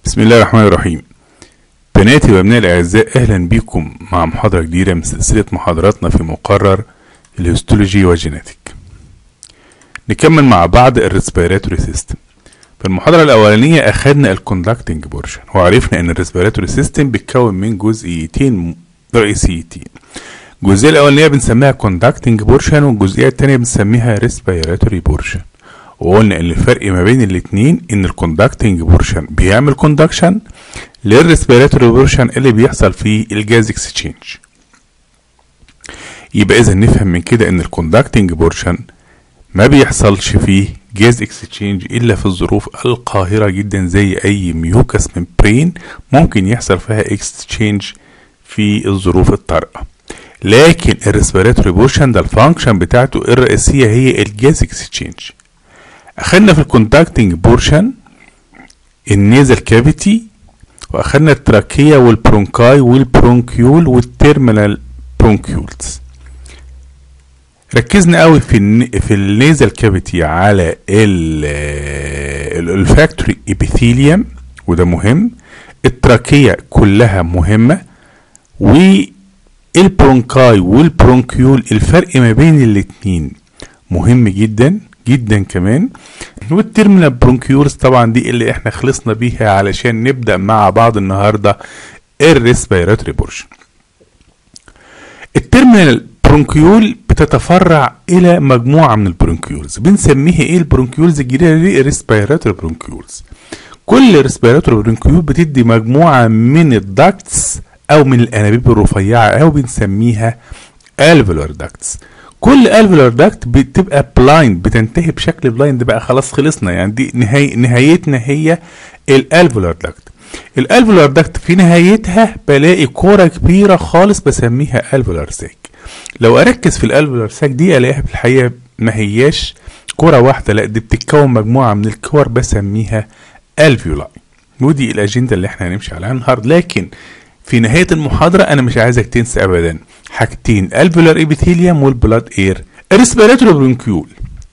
بسم الله الرحمن الرحيم بناتي وابنائي الاعزاء اهلا بكم مع محاضره جديده من سلسله محاضراتنا في مقرر الهيستولوجي والجينيتك نكمل مع بعض الريسبيراتوري سيستم في المحاضره الاولانيه اخذنا الكوندكتنج بورشن وعرفنا ان الريسبيراتوري سيستم بيتكون من جزئيتين رئيسيتين الجزئيه الاولانيه بنسميها كوندكتنج بورشن والجزئيه الثانيه بنسميها ريسبيراتوري بورشن وقلنا ان الفرق ما بين الاتنين ان الكوندكتنج بورشن بيعمل كوندكشن للريسبيراتوري بورشن اللي بيحصل فيه الجاز اكسشينج يبقى اذا نفهم من كده ان الكوندكتنج بورشن ما بيحصلش فيه جاز اكسشينج الا في الظروف القاهره جدا زي اي ميوكس ممبرين ممكن يحصل فيها اكسشينج في الظروف الطارئه لكن الريسبيراتوري بورشن ده الفانكشن بتاعته الرئيسيه هي الجاز اكسشينج اخدنا في الكونتاكتنج بورشن النيزل كافيتي واخدنا التراكية والبرونكاي والبرونكيول والتيرمينال برونكيولز ركزنا قوي في الن... في النيزل كافيتي على الفاكتوري ابيثيليوم وده مهم التراكية كلها مهمة والبرونكاي والبرونكيول الفرق ما بين الاتنين مهم جدا جدا كمان والتيرمينال برونكيولز طبعا دي اللي احنا خلصنا بيها علشان نبدا مع بعض النهارده الريسبيراتوري بورشن التيرمينال برونكيول بتتفرع الى مجموعه من البرونكيولز بنسميها ايه البرونكيولز الجديده دي الريسبيراتوري برونكيولز كل ريسبيراتوري برونكيول بتدي مجموعه من الداكتس او من الانابيب الرفيعه او بنسميها الفولار داكتس كل الفولار داكت بتبقى بلايند بتنتهي بشكل بلايند بقى خلاص خلصنا يعني دي نهاية نهايتنا هي الالفولار داكت الالفولار داكت في نهايتها بلاقي كوره كبيره خالص بسميها الفولار ساك لو اركز في الالفولار ساك دي الاقيها في الحقيقه ما هياش كوره واحده لا دي بتتكون مجموعه من الكور بسميها الفيولاي ودي الاجنده اللي احنا هنمشي عليها النهارده لكن في نهايه المحاضره انا مش عايزك تنسى ابدا حاجتين الفولار ايبيثيليوم والبلاد اير الريسبيراتوري برونكيول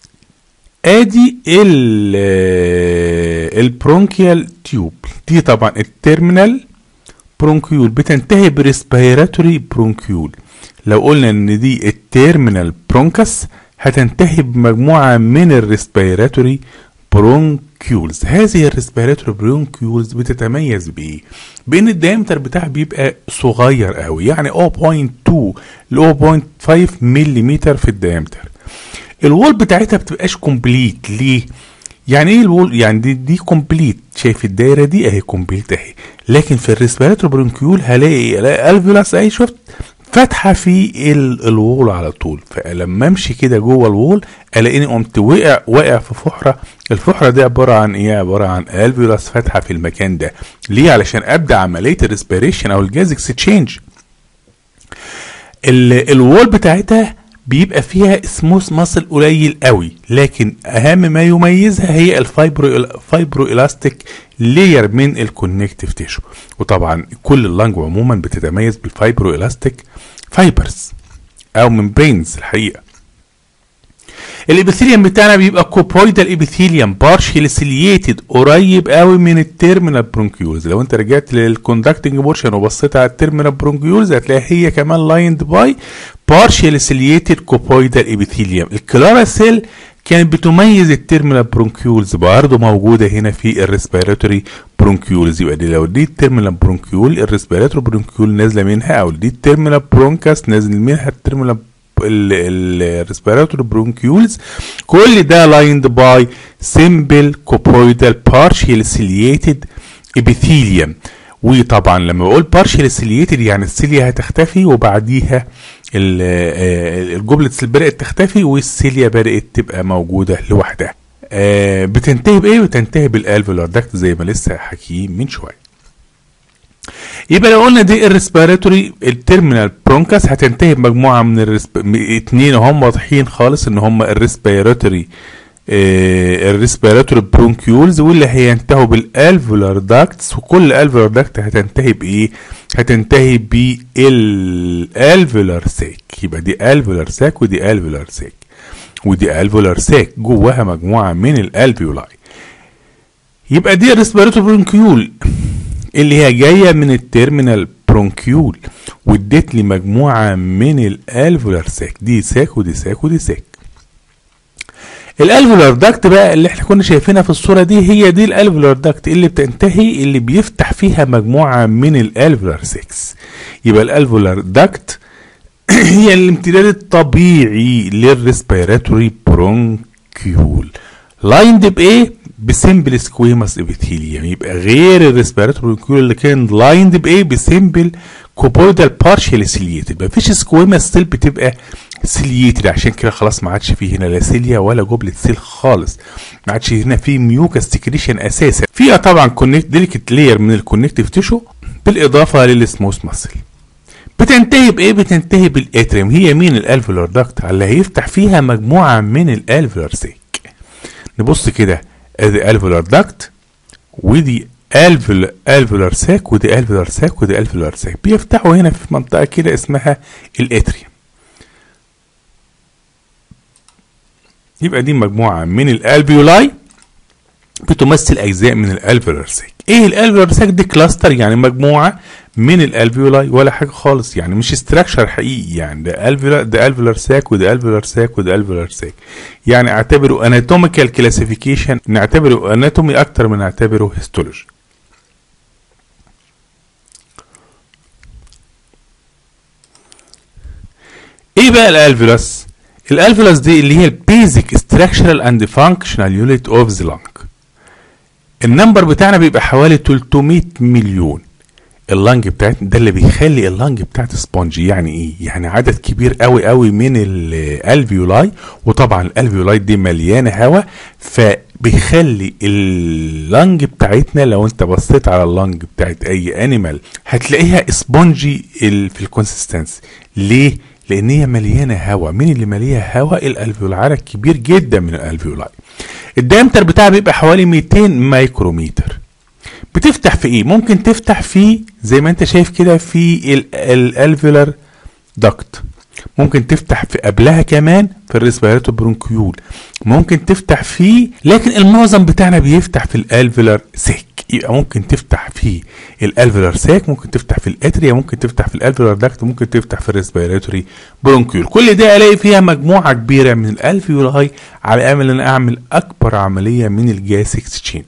ادي ال البرونكيال تيوب دي طبعا التيرمينال برونكيول بتنتهي بريسبيراتوري برونكيول لو قلنا ان دي التيرمينال برونكس هتنتهي بمجموعه من الريسبيراتوري برونكيولز هذه الريسبيراتوري برونكيولز بتتميز بايه بان الدايمتر بتاعها بيبقى صغير قوي يعني 0.2 ل 0.5 ملم في الدايمتر الوول بتاعتها بتبقاش كومبليت ليه يعني ايه الوول يعني دي, دي كومبليت شايف الدايره دي اهي كومبليت اهي لكن في الريسبيراتوري برونكيول هلاقي الاقي الفيولاس اهي شفت فاتحه في الوول على طول فلما امشي كده جوه الوول الاقيني قمت وقع واقع في فحره الفحره دي عباره عن ايه عباره عن الفيولاس فاتحه في المكان ده ليه علشان ابدا عمليه الريسبيريشن او الجاز اكسشينج الوول بتاعتها بيبقى فيها سموث ماسل قليل قوي لكن اهم ما يميزها هي الفايبرو الفايبرو الاستيك لاير من الكونكتيف تيشو وطبعا كل اللنج عموما بتتميز بالفايبرو الاستيك فايبرز او ممبرينز الحقيقه الابيثيليوم بتاعنا بيبقى كوبويدال ابيثيليوم بارشيل سيلييتد قريب قوي من التيرمينال برونكيولز لو انت رجعت للكوندكتنج بورشن وبصيت على التيرمينال برونكيولز هتلاقي هي كمان لايند باي بارشيل سيلييتد كوبويدال ابيثيليوم الكلارا سيل كانت بتميز التيرمينال برونكيولز برضه موجوده هنا في الريسبيراتوري برونكيولز يبقى دي لو دي التيرمينال برونكيول الريسبيراتوري برونكيول نازله منها او دي التيرمينال برونكاس نازل منها التيرمينال الريسبيراتوري برونكيولز كل ده لايند باي سيمبل كوبويدال بارشيال سيلييتد ابيثيليوم وطبعا لما بقول بارشيال سيلييتد يعني السيليا هتختفي وبعديها الجبلة بدأت تختفي والسيليا بدأت تبقى موجودة لوحدها آه بتنتهي بإيه؟ بتنتهي بالالفولار داكت زي ما لسه حكيين من شوية يبقى لو قلنا دي الريسبيراتوري التيرمينال برونكاس هتنتهي بمجموعة من الرسب... اتنين هم واضحين خالص ان هم الريسبيراتوري آه الريسبيراتوري برونكيولز واللي هينتهوا بالالفولار داكتس وكل الفولار داكت هتنتهي بايه؟ هتنتهي بالالفولار ساك يبقى دي الفولار ساك ودي الفولار ساك ودي الفولار ساك جواها مجموعه من الالفيولاي يبقى دي الريسبيراتوري برونكيول اللي هي جايه من التيرمينال برونكيول وادت لي مجموعه من الالفولار ساك دي ساك ودي ساك ودي ساك الالفولار داكت بقى اللي احنا كنا شايفينها في الصوره دي هي دي الالفولار داكت اللي بتنتهي اللي بيفتح فيها مجموعه من الالفولار ساكس يبقى الالفولار داكت هي الامتداد الطبيعي للريسبيراتوري برونكيول لايند بايه بسمبل سكويماس ابيثيليوم يبقى غير الريسبيراتوري برونكيول اللي كان لايند بايه بسمبل كوبويدال بارشال سيليتد مفيش سكويماس سيل بتبقى سيليتد عشان كده خلاص ما عادش فيه هنا لا سيليا ولا جوبلت سيل خالص ما عادش هنا فيه ميوكاس سكريشن اساسا فيها طبعا كونكت ديليكت لاير من الكونكتيف تيشو بالاضافه للسموث ماسل بتنتهي بايه بتنتهي بالاتريم هي مين الالفولار داكت اللي هيفتح فيها مجموعه من الالفولار سيك نبص كده ادي الفولار داكت ودي الفول الفولار ساك ودي الفولار ساك ودي الفولار ساك بيفتحوا هنا في منطقه كده اسمها الاتريم يبقى دي مجموعه من الالفيولاي بتمثل اجزاء من الالفولار ساك ايه الالفولار ساك دي كلاستر يعني مجموعه من الالفيولاي ولا حاجه خالص يعني مش استراكشر حقيقي يعني ده الفيولار ده الفيولار ساك وده الفيولار ساك وده الفيولار ساك يعني اعتبره اناتوميكال كلاسيفيكيشن نعتبره اناتومي اكتر من نعتبره هيستولوجي ايه بقى الالفيولاس الالفيولاس دي اللي هي البيزك ستراكشرال اند فانكشنال يونت اوف ذا لانج النمبر بتاعنا بيبقى حوالي 300 مليون اللنج بتاعتنا ده اللي بيخلي اللنج بتاعت سبونجي يعني ايه يعني عدد كبير قوي قوي من الالفيولاي وطبعا الالفيولاي دي مليانه هواء فبيخلي اللنج بتاعتنا لو انت بصيت على اللنج بتاعت اي انيمال هتلاقيها سبونجي في الكونسيستنس ليه لان هي مليانه هواء مين اللي مليها هواء الالفيولاي عدد كبير جدا من الالفيولاي الدايمتر بتاعها بيبقى حوالي 200 مايكرومتر بتفتح في ايه ممكن تفتح في زي ما انت شايف كده في الالفيولار داكت ممكن تفتح في قبلها كمان في الريسبيراتو برونكيول ممكن تفتح فيه لكن المعظم بتاعنا بيفتح في الالفيولار سيك يبقى ممكن تفتح في الالفيولار ساك ممكن تفتح في الاتريا ممكن تفتح في الالفيولار داكت ممكن تفتح في الريسبيراتوري برونكيول كل ده الاقي فيها مجموعه كبيره من الالفيولاي على امل ان اعمل اكبر عمليه من الجاس اكسشينج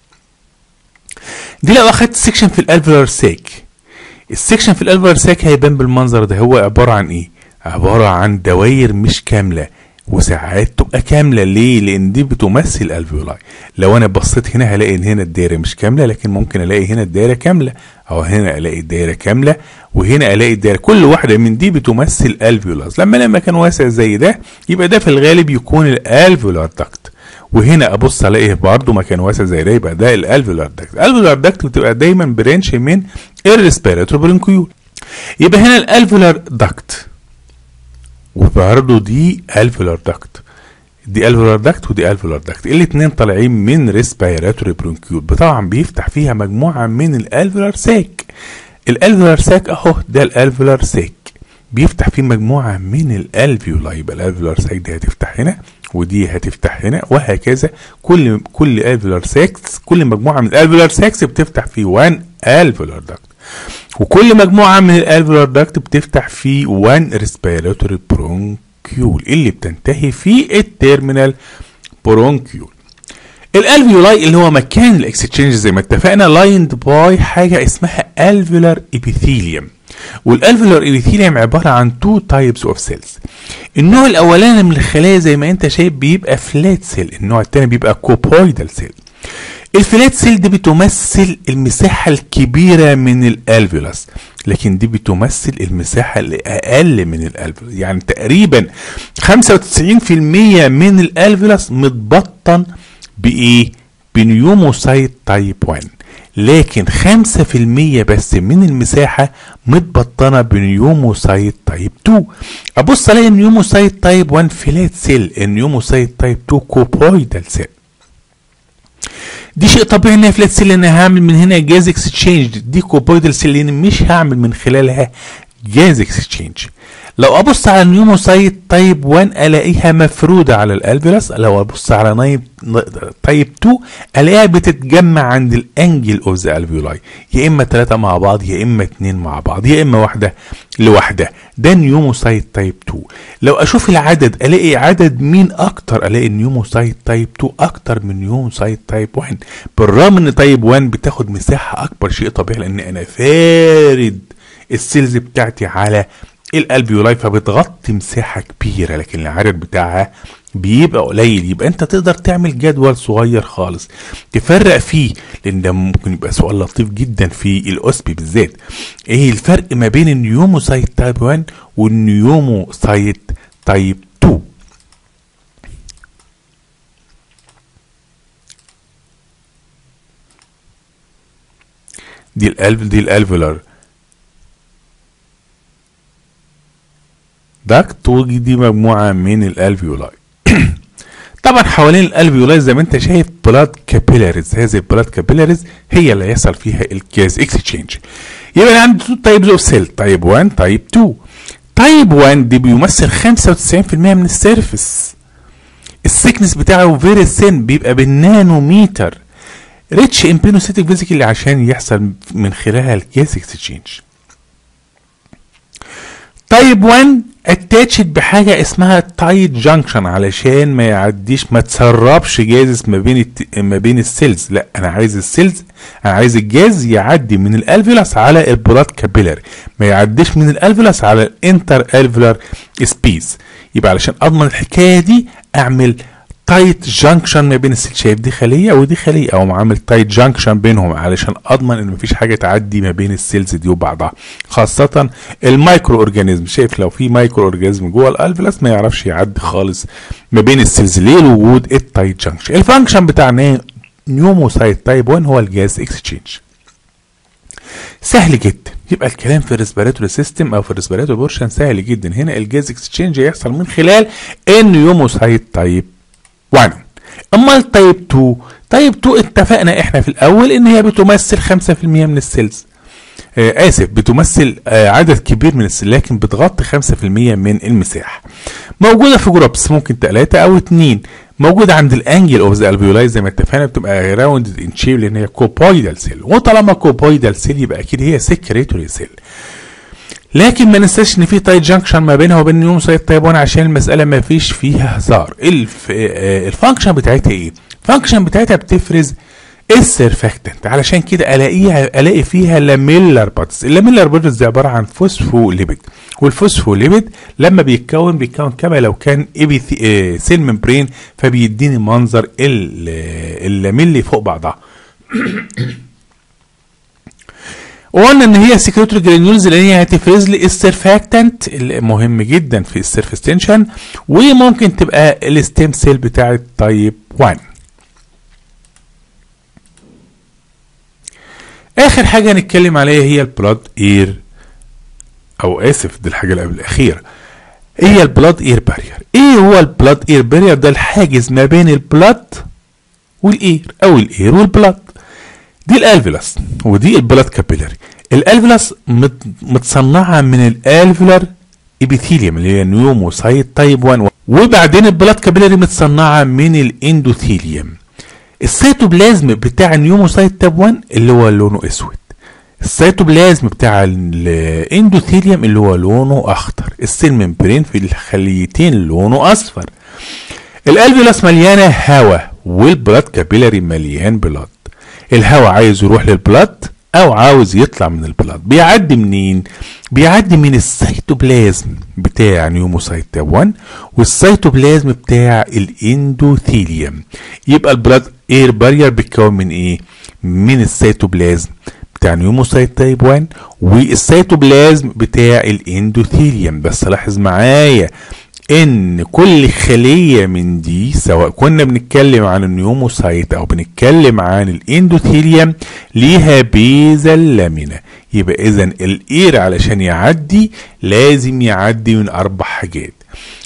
دي لو اخدت سيكشن في الالفيولار ساك السيكشن في الالفيولار ساك هيبان بالمنظر ده هو عباره عن ايه عباره عن دواير مش كامله وساعات تبقى كامله ليه لان دي بتمثل الالفيولاي لو انا بصيت هنا هلاقي ان هنا الدايره مش كامله لكن ممكن الاقي هنا الدايره كامله او هنا الاقي الدايره كامله وهنا الاقي الدايره كل واحده من دي بتمثل الفيولاس لما لما كان واسع زي ده يبقى ده في الغالب يكون الالفيولار داكت وهنا ابص الاقي برضه مكان واسع زي ده يبقى ده الالفيولار داكت الالفيولار داكت بتبقى دايما برانش من الريسبيراتوري برونكيول يبقى هنا الالفيولار داكت وبرضه دي الفيولار داكت دي الفيولار داكت ودي الفيولار داكت الاثنين طالعين من ريسبيراتوري برونكيول طبعا بيفتح فيها مجموعه من الالفيولار ساك الالفيولار ساك اهو ده الالفيولار ساك بيفتح فيه مجموعه من الالفيولاي يبقى الالفيولار ساك دي هتفتح هنا ودي هتفتح هنا وهكذا كل كل الفيولار ساكس كل مجموعه من الالفيولار ساكس بتفتح في 1 الفيولار داكت وكل مجموعه من الالفيولار داكت بتفتح في 1 ريسبيراتوري برونكيول اللي بتنتهي في التيرمينال برونكيول الالفيولاي اللي هو مكان الاكستشينج زي ما اتفقنا لايند باي حاجه اسمها الفيولار ابيثيليوم والالفيولار ابيثيليوم عباره عن تو تايبس اوف سيلز النوع الاولاني من الخلايا زي ما انت شايف بيبقى فلات سيل النوع الثاني بيبقى كوبويدال سيل الفلات سيل دي بتمثل المساحة الكبيرة من الالفيولاس لكن دي بتمثل المساحة الأقل من الالفيولاس يعني تقريبا 95% من الالفيولاس متبطن بإيه؟ بنيوموسايت تايب 1 لكن 5% بس من المساحة متبطنة بنيوموسايت تايب 2 أبص ألاقي النيوموسايت تايب 1 فلات سيل النيوموسايت تايب 2 كوبويدال سيل دي شيء طبيعي انها فلات سيل انا هعمل من هنا جاز اكسشينج دي كوبويدال سيل لان مش هعمل من خلالها جاز اكسشينج لو ابص على النيوموسايت تايب 1 الاقيها مفروده على الالفيولاس لو ابص على نايب تايب 2 الاقيها بتتجمع عند الانجل اوف ذا الفيولاي يا اما ثلاثه مع بعض يا اما اثنين مع بعض يا اما واحده لوحدها ده نيوموسايت تايب 2 لو اشوف العدد الاقي عدد مين اكتر الاقي النيوموسايت تايب 2 اكتر من نيوموسايت تايب 1 بالرغم ان تايب 1 بتاخد مساحه اكبر شيء طبيعي لان انا فارد السيلز بتاعتي على الالفيولاي فبتغطي مساحه كبيره لكن العدد بتاعها بيبقى قليل يبقى انت تقدر تعمل جدول صغير خالص تفرق فيه لان ده ممكن يبقى سؤال لطيف جدا في الاوسبي بالذات ايه الفرق ما بين النيوموسايت تايب 1 والنيوموسايت تايب 2 دي الالف دي الالفولار داكت ودي مجموعه من الالفيولاي طبعا حوالين الالفيولاي زي ما انت شايف بلاد كابيلاريز هذه البلاد كابيلاريز هي اللي هيحصل فيها الكاز اكسشينج يبقى عندي تو تايبز اوف سيل تايب 1 تايب 2 تايب 1 دي بيمثل 95% من السيرفس السكنس بتاعه فيري سين بيبقى بالنانوميتر ريتش ان بينوسيتيك فيزيكال عشان يحصل من خلالها الكاس اكسشينج تايب 1 اتاتشد بحاجه اسمها تايت جانكشن علشان ما يعديش ما تسربش جاز ما بين الت... ما بين السيلز لا انا عايز السيلز انا عايز الجاز يعدي من الالفيولاس على البلاد كابيلاري ما يعديش من الالفيولاس على الانتر الفيولار سبيس يبقى علشان اضمن الحكايه دي اعمل تايت جانكشن ما بين السيل شايف دي خليه ودي خليه او عامل تايت جانكشن بينهم علشان اضمن ان مفيش حاجه تعدي ما بين السيلز دي وبعضها خاصه المايكرو اورجانيزم شايف لو في مايكرو اورجانيزم جوه الالفلاس ما يعرفش يعدي خالص ما بين السيلز ليه لوجود التايت جانكشن الفانكشن بتاع نيوموسايت تايب 1 هو الجاز اكسشينج سهل جدا يبقى الكلام في الريسبيراتوري سيستم او في الريسبيراتوري بورشن سهل جدا هنا الجاز اكسشينج هيحصل من خلال النيوموسايت تايب 1 اما التايب 2 تايب 2 اتفقنا احنا في الاول ان هي بتمثل 5% من السيلز آه اسف بتمثل آه عدد كبير من السيل لكن بتغطي 5% من المساحه موجوده في جروبس ممكن 3 او 2 موجوده عند الانجل اوف ذا الفيولاي زي ما اتفقنا بتبقى راوند ان شيب لان هي كوبويدال سيل وطالما كوبويدال سيل يبقى اكيد هي سكريتوري سيل لكن ما ننساش ان في تايت جانكشن ما بينها وبين نيوموسايت تايب 1 عشان المساله ما فيش فيها هزار الف... الفانكشن بتاعتها ايه الفانكشن بتاعتها بتفرز السيرفاكتنت علشان كده الاقيها الاقي فيها لاميلر باتس اللاميلر باتس دي عباره عن فوسفوليبيد والفوسفوليبيد لما بيتكون بيتكون كما لو كان ايبي سيل ممبرين فبيديني منظر اللاميلي فوق بعضها وقلنا ان هي سكريتوري جرانيولز لان هي هتفرز لي السيرفاكتنت المهم جدا في السيرفيس تنشن وممكن تبقى الستيم سيل بتاع تايب 1 اخر حاجه هنتكلم عليها هي البلاد اير او اسف دي الحاجه اللي قبل الاخيره هي البلاد اير بارير ايه هو البلاد اير بارير ده الحاجز ما بين البلاد والاير او الاير والبلاد دي الالفيلاس ودي البلاد كابيلاري الالفيلاس متصنعه من الالفيلار ابيثيليوم اللي هي نيوموسايت تايب 1 وبعدين البلاد كابيلاري متصنعه من الاندوثيليوم السيتوبلازم بتاع النيوموسايت تايب 1 اللي هو لونه اسود السيتوبلازم بتاع الاندوثيليوم اللي هو لونه اخضر السيل ممبرين في الخليتين لونه اصفر الالفيلاس مليانه هواء والبلاد كابيلاري مليان بلاد الهواء عايز يروح للبلاد او عاوز يطلع من البلاد بيعدي منين بيعدي من السيتوبلازم بتاع نيوموسايت تايب 1 والسيتوبلازم بتاع الاندوثيليوم يبقى البلاد اير بارير بيتكون من ايه من السيتوبلازم بتاع نيوموسايت تايب 1 والسيتوبلازم بتاع الاندوثيليوم بس لاحظ معايا ان كل خلية من دي سواء كنا بنتكلم عن النيوموسايت او بنتكلم عن الاندوثيليوم ليها بيزل لامينا يبقى اذا الاير علشان يعدي لازم يعدي من اربع حاجات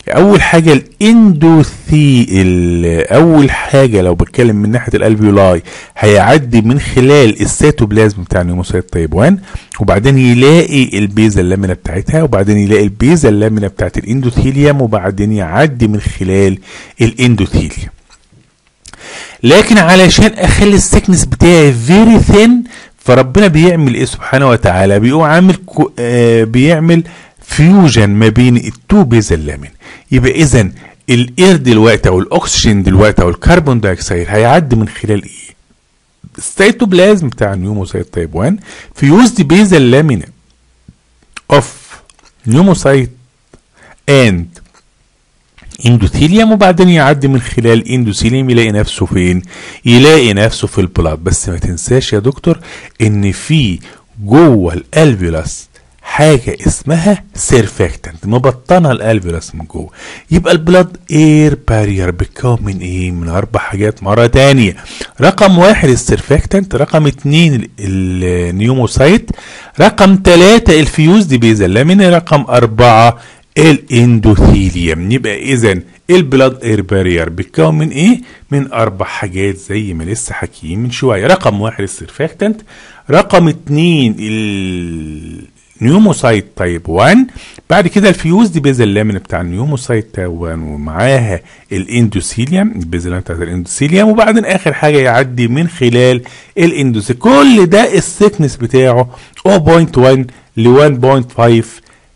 اول حاجه الاندوثي ال- اول حاجه لو بتكلم من ناحيه الالفيولاي هيعدي من خلال السيتوبلازم بتاع النيوموسايت تايب 1 وبعدين يلاقي البيزا اللامنه بتاعتها وبعدين يلاقي البيزا اللامنه بتاعت الاندوثيليوم وبعدين يعدي من خلال الاندوثيليوم لكن علشان اخلي السكنس بتاعي فيري ثين فربنا بيعمل ايه سبحانه وتعالى بيقوم عامل كو آه بيعمل فيوجن ما بين التو بيزا اللامين يبقى اذا الاير دلوقتي او الاكسجين دلوقتي او الكربون دايوكسيد هيعدي من خلال ايه السيتوبلازم بتاع النيوموسايت تايب 1 فيوزد بيزا اللامينا اوف نيوموسايت اند اندوثيليوم وبعدين يعدي من خلال اندوثيليوم يلاقي نفسه فين يلاقي نفسه في البلاد بس ما تنساش يا دكتور ان في جوه الالفيولاس حاجه اسمها سيرفكتنت مبطنه الالفيولاس من جوه يبقى البلاد اير بارير بيتكون من ايه من اربع حاجات مره تانية رقم واحد السيرفكتنت رقم اتنين ال- النيوموسايت رقم ثلاثة الفيوز دي بيزا من رقم أربعة الاندوثيليوم يبقى اذا البلاد اير بارير بيتكون من ايه من اربع حاجات زي ما لسه حكيين من شويه رقم واحد السيرفاكتنت رقم اتنين النيوموسايت تايب 1 بعد كده الفيوز دي بيزا اللامن بتاع النيوموسايت تايب 1 ومعاها الاندوثيليوم البيزا اللامن بتاعت الاندوثيليوم وبعدين اخر حاجه يعدي من خلال الاندوثيليوم كل ده الثيكنس بتاعه 0.1 ل 1.5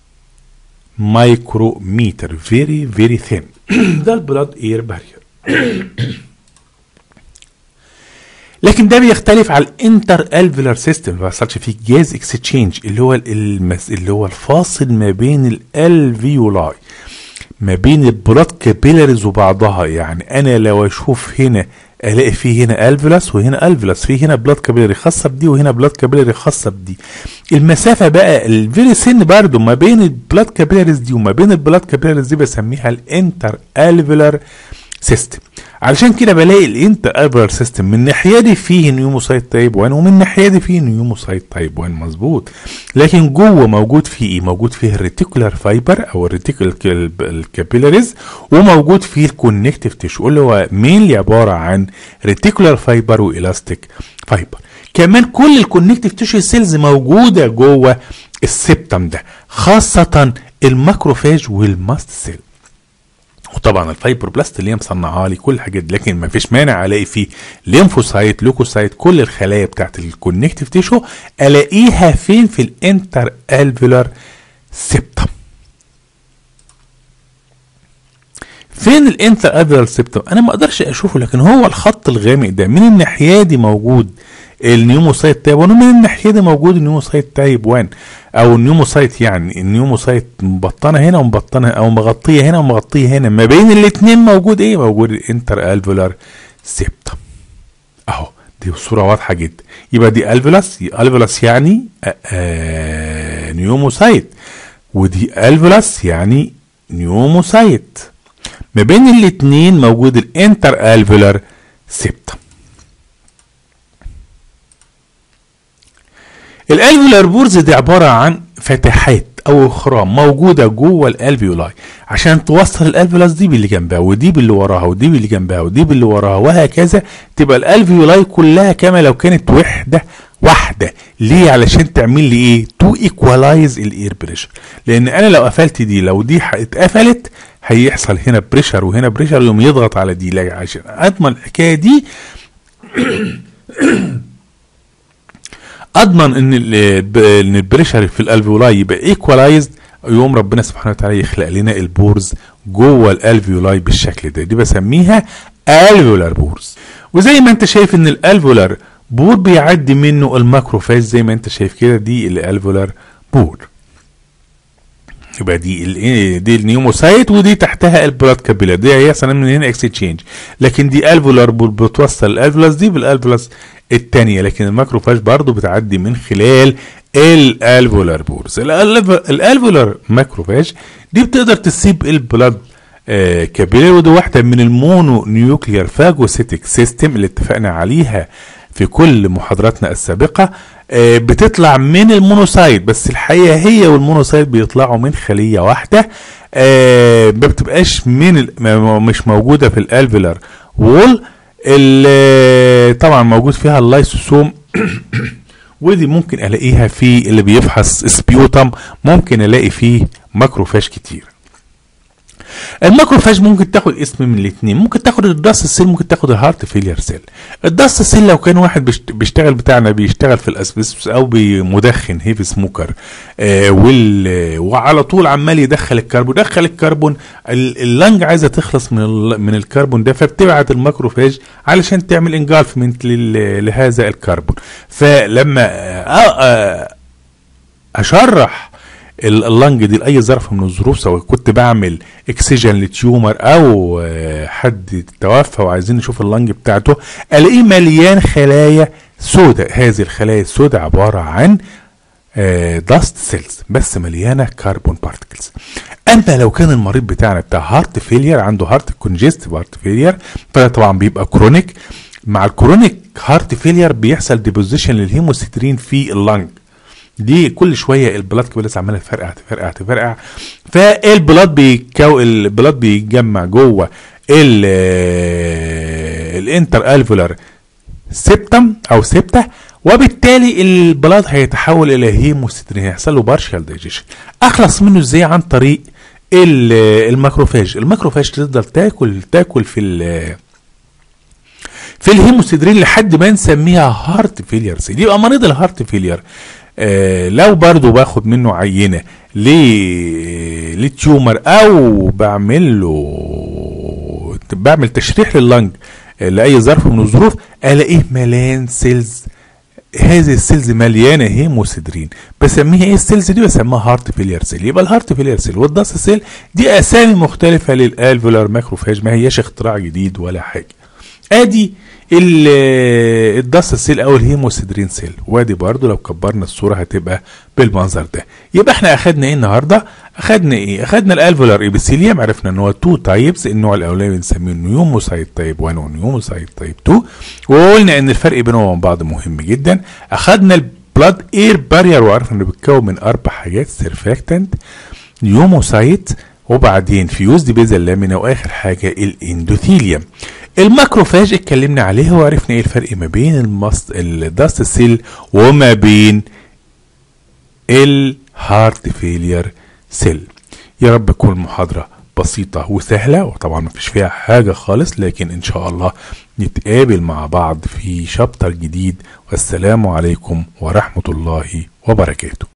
مايكروميتر فيري فيري ثين ده البلاد اير بارير لكن ده بيختلف على الانتر الفيلر سيستم ما بيحصلش فيه جاز اكستشينج اللي هو المس... اللي هو الفاصل ما بين الالفيولاي ما بين البلاد كابيلاريز وبعضها يعني انا لو اشوف هنا الاقي في هنا الفيلاس وهنا الفيلاس في هنا بلاد كابيلاري خاصه بدي وهنا بلاد كابيلاري خاصه بدي المسافه بقى الفيري سن برضو ما بين البلاد كابيلاريز دي وما بين البلاد كابيلاريز دي بسميها الانتر الفيلر سيستم علشان كده بلاقي الانتر الفيلر سيستم من الناحيه دي فيه نيوموسايت تايب 1 ومن الناحيه دي فيه نيوموسايت تايب 1 مظبوط لكن جوه موجود فيه ايه موجود فيه الريتيكولار فايبر او الريتيكولار الكابيلاريز وموجود فيه الكونكتيف تيشو اللي هو مينلي عباره عن ريتيكولار فايبر والاستيك فايبر كمان كل الكونكتيف تيشو سيلز موجوده جوه السبتم ده خاصه الماكروفاج والماست سيل وطبعا الفايبر بلاست اللي هي مصنعها لي كل الحاجات دي لكن ما فيش مانع الاقي فيه ليمفوسايت لوكوسايت كل الخلايا بتاعت الكونكتيف تيشو الاقيها فين في الانتر الفيولار سيبتم فين الانتر الفيولار سيبتم انا ما اقدرش اشوفه لكن هو الخط الغامق ده من الناحيه دي موجود النيوموسايت تايب 1 ومن الناحيه دي موجود النيوموسايت تايب 1 او النيوموسايت يعني النيوموسايت مبطنه هنا ومبطنه او مغطيه هنا ومغطيه هنا ما بين الاثنين موجود ايه موجود الانتر الفولار سيبتم اهو دي صوره واضحه جدا يبقى دي الفولاس الفولاس يعني آآ آآ نيوموسايت ودي الفولاس يعني نيوموسايت ما بين الاثنين موجود الانتر الفولار سيبتم الالفيولار بورز دي عباره عن فتحات او خرام موجوده جوه الالفيولاي عشان توصل الالفيولاس دي باللي جنبها ودي باللي وراها ودي باللي جنبها ودي باللي وراها وهكذا تبقى الالفيولاي كلها كما لو كانت وحده واحده ليه علشان تعمل لي ايه تو ايكوالايز الاير بريشر لان انا لو قفلت دي لو دي اتقفلت هيحصل هنا بريشر وهنا بريشر يقوم يضغط على دي لا عشان اضمن الحكايه دي اضمن ان ان البريشر في الالفيولاي يبقى ايكوالايزد يوم ربنا سبحانه وتعالى يخلق لنا البورز جوه الالفيولاي بالشكل ده دي بسميها الفيولار بورز وزي ما انت شايف ان الالفيولار بور بيعدي منه الماكروفاج زي ما انت شايف كده دي الالفيولار بور يبقى دي دي النيوموسايت ودي تحتها البلاد كابيلار دي هيحصل من هنا اكستشينج لكن دي الفولار بتوصل الالفولاس دي بالالفولاس الثانيه لكن الماكروفاج برضو بتعدي من خلال الالفولار بورز الالفولار ماكروفاج دي بتقدر تسيب البلاد آه كابيلار ودي واحده من المونو نيوكليير فاجوسيتك سيستم اللي اتفقنا عليها في كل محاضراتنا السابقه آه بتطلع من المونوسايت بس الحقيقه هي والمونوسايت بيطلعوا من خليه واحده آه ما بتبقاش من ال- ما- مش موجوده في الالفيلر وول اللي طبعا موجود فيها اللايسوسوم ودي ممكن الاقيها في اللي بيفحص سبيوتم ممكن الاقي فيه ماكروفاج كتير الماكروفاج ممكن تاخد اسم من الاثنين ممكن تاخد الداست سيل ممكن تاخد الهارت فيلير سيل الداست سيل لو كان واحد بيشت- بيشتغل بتاعنا بيشتغل في الاسبستوس او بمدخن هيفي سموكر آه وال وعلى طول عمال يدخل الكربون دخل الكربون ال- اللنج عايزه تخلص من ال- من الكربون ده فبتبعت الماكروفاج علشان تعمل انجالفمنت لهذا الكربون فلما آه آه اشرح ال- اللنج دي لاي ظرف من الظروف سواء كنت بعمل اكسجين لتيومر او آه، حد توفى وعايزين نشوف اللنج بتاعته الاقيه مليان خلايا سوداء هذه الخلايا السوداء عباره عن داست سيلز بس مليانه كربون بارتكلز اما لو كان المريض بتاعنا بتاع هارت فيلير عنده هارت كونجستيف هارت فيلير فده طبعا بيبقى كرونيك مع الكرونيك هارت فيلير بيحصل ديبوزيشن للهيموسترين في اللنج دي كل شويه البلاد كبلس عماله تفرقع تفرقع تفرقع فالبلاد بيكو البلاد بيتجمع جوه ال الانتر الفولار سيبتم او سيبتا وبالتالي البلاد هيتحول الى هيموسترين هيحصل له بارشال دايجيشن اخلص منه ازاي عن طريق ال- الماكروفاج الماكروفاج تفضل تاكل تاكل في ال- في الهيموستدرين لحد ما نسميها هارت فيلير سيل يبقى مريض الهارت فيلير آه لو برضو باخد منه عينه ل للتيومر او بعمل له بعمل تشريح لللنج آه، لاي ظرف من الظروف الاقيه مليان سيلز هذه السيلز مليانه هيموسيدرين بسميها ايه السيلز دي بسميها هارت فيلير سيل يبقى الهارت فيلير سيل والداست سيل دي اسامي مختلفه للالفولار ماكروفاج ما هياش اختراع جديد ولا حاجه ادي ال- الداست سيل او الهيموسيدرين سيل وادي برضو لو كبرنا الصوره هتبقى بالمنظر ده يبقى احنا اخدنا ايه النهارده اخدنا ايه اخدنا الالفولار ايبيثيليوم عرفنا ان هو تو تايبس النوع الاولاني بنسميه نيوموسايت تايب 1 ونيوموسايت تايب 2 وقلنا ان الفرق بينهم وبين بعض مهم جدا اخدنا البلاد اير بارير وعرفنا انه بيتكون من اربع حاجات سيرفاكتنت نيوموسايت وبعدين فيوزد بيزل لامينا واخر حاجه الاندوثيليوم الماكروفاج اتكلمنا عليه وعرفنا ايه الفرق ما بين المص... الداست سيل وما بين الهارت فيلير سيل يا رب تكون المحاضرة بسيطة وسهلة وطبعا مفيش فيها حاجة خالص لكن ان شاء الله نتقابل مع بعض في شابتر جديد والسلام عليكم ورحمة الله وبركاته